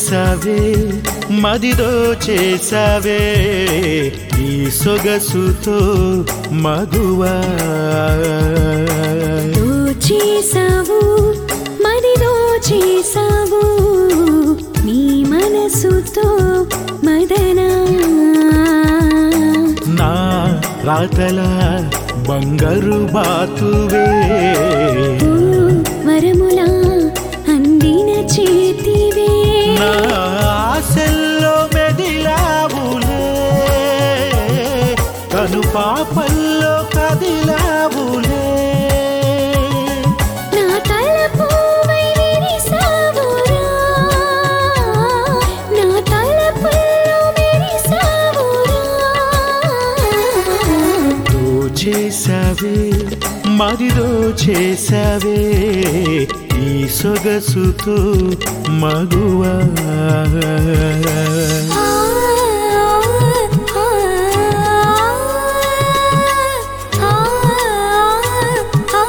చేసావే మదిదో చేసావే ఈ సొగసుతో మగువా చేసావు మదిలో చేసావు నీ మనసుతో మదనా నా రాతల బంగారు బాతువే ఓ వరములా అందిన చేతివే నా ఆశల్లో మెదిలావులే కను పాపల్లో కదిలావులే నా తలపువై విరిసావురా నా తలపుల్లో విరిసావురా దో చేసావే మదిలో చేసావే ఈ సొగసుతో మగువా ఆ ఆ ఆ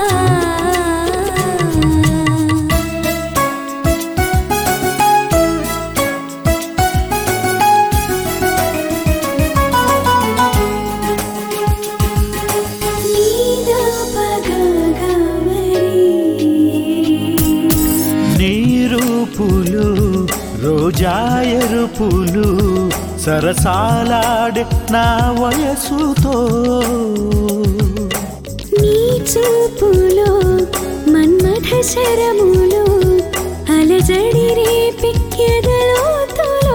నీదా పగగమరి నీ రూపులు రోజాయరుపులు సరసాలాడే నా వయసుతో నీ చూపులో మన్మథ శరములో అలజడి రేపెక్కెదలోతులో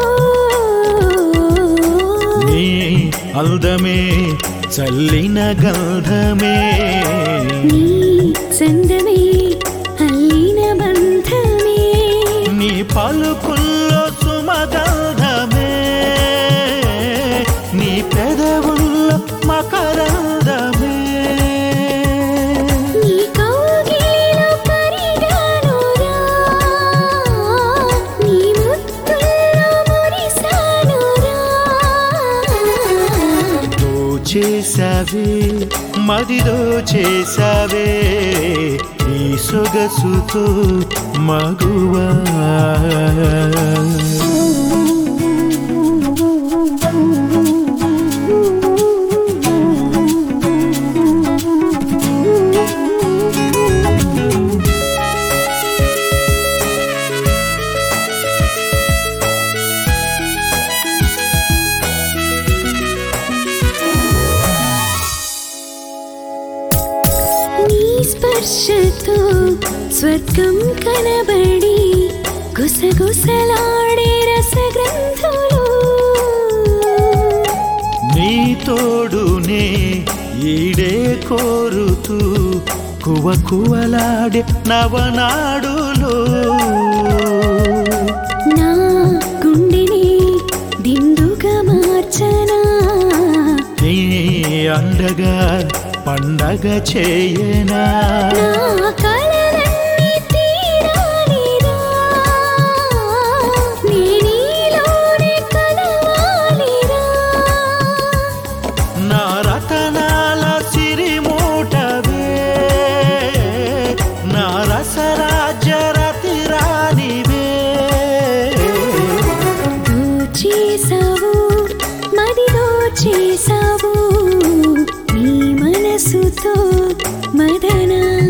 నీ అల్దమే చల్లిన గంధమే నీ చందమే అల్లిన బంధమే నీ పలుకుల్లో సుమగంధమే నీ పెదవుల్లో మకరందమే నీ కౌగిలిలో కరిగానురా నీ ముత్తుల్లో మురిసానురా దో చేసావే మదిదో చేసావే ఈ సొగసుతో మగువా నీ స్పర్శతో స్వర్గం కనబడి గుసగుసలాడే రసగ్రంథులు నీ తోడునే ఈడే కోరుతూ కువ కువలాడే నవనాడులో నా గుండెని దిండుగా మార్చనా నీ అండగా పండగ చేయనా నా కలలన్నీ తీరాలిరా నీ నీలోనే కలవాలిరా నా రతనాల సిరిమూటవే నా రసరాజ్య రతిరానివే చేసావు మదిలో చేసావు నీ మనసుతో మదనా